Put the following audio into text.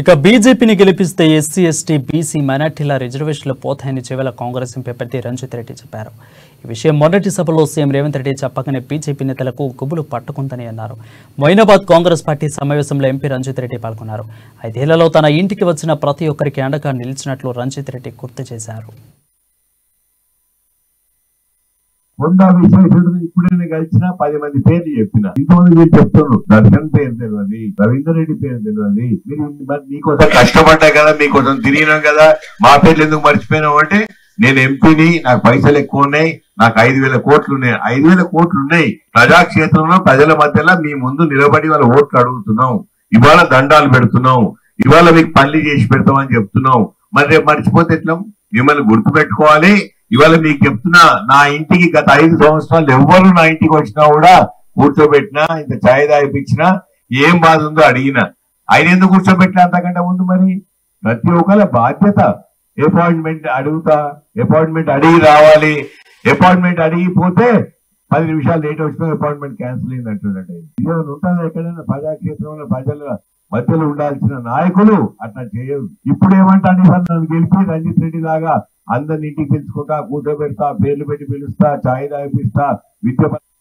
ఇక బీజేపీని గెలిపిస్తే ఎస్సీ ఎస్టీ బీసీ మైనార్టీల రిజర్వేషన్లు పోతాయని చివల కాంగ్రెస్ ఎంపీ అభ్యర్థి రంజిత్ రెడ్డి చెప్పారు ఈ విషయం మొదటి సభలో సీఎం రేవంత్ రెడ్డి చెప్పగానే బీజేపీ నేతలకు గుబులు పట్టుకుందని అన్నారు మొయినాబాద్ కాంగ్రెస్ పార్టీ సమావేశంలో ఎంపీ రంజిత్ రెడ్డి పాల్గొన్నారు ఐదేళ్లలో తన ఇంటికి వచ్చిన ప్రతి ఒక్కరికి అండగా నిలిచినట్లు రంజిత్ రెడ్డి గుర్తు చేశారు కొండా విశ్వేశ్వరుడు ఇప్పుడే కలిసిన పది మంది పేర్లు చెప్పిన ఇంతమంది మీరు చెప్తున్నారు దర్శన్ పేరు తెలియదు రవీందర్ రెడ్డి పేరు తెలియదు మీరు మరి మీకోసం కష్టపడ్డా కదా మీకోసం తిరిగినాం కదా మా పేర్లు ఎందుకు మర్చిపోయినాం అంటే నేను ఎంపీని నాకు పైసలు ఎక్కువ ఉన్నాయి నాకు ఐదు వేల కోట్లు ఉన్నాయి ఐదు వేల కోట్లు ఉన్నాయి ప్రజాక్షేత్రంలో ప్రజల మధ్యలో మీ ముందు నిలబడి వాళ్ళ ఓట్లు అడుగుతున్నాం ఇవాళ దండాలు పెడుతున్నాం ఇవాళ మీకు పనులు చేసి పెడతామని చెప్తున్నాం మరి రేపు మర్చిపోతే ఎట్లా మిమ్మల్ని గుర్తు పెట్టుకోవాలి ఇవాళ మీకు చెప్తున్నా నా ఇంటికి గత ఐదు సంవత్సరాలు ఎవ్వరు నా ఇంటికి వచ్చినా కూడా కూర్చోబెట్టినా ఇంత ఛాయ్ తాగిపించినా ఏం బాధ ఉందో అడిగిన ఆయన ఎందుకు కూర్చోబెట్టినా అంతకంటే ముందు మరి ప్రతి ఒక్కరి బాధ్యత అపాయింట్మెంట్ అడుగుతా అపాయింట్మెంట్ అడిగి రావాలి అపాయింట్మెంట్ అడిగి పోతే పది నిమిషాలు లేట్ వచ్చిన అపాయింట్మెంట్ క్యాన్సిల్ అయింది అంటున్నట్టు ఇదేమైనా ఉంటుందా ఎక్కడైనా ప్రజాక్షేత్రంలో ప్రజల మధ్యలో ఉండాల్సిన నాయకులు అట్లా చేయరు ఇప్పుడు ఏమంటాను సార్ నన్ను గెలిపి రంజిత్ రెడ్డి లాగా అందరిని ఇంటికి పిలుచుకుంటా కూర్చోబెడతా పేర్లు పెట్టి పిలుస్తా ఛాయ్ తాగిపిస్తా విద్య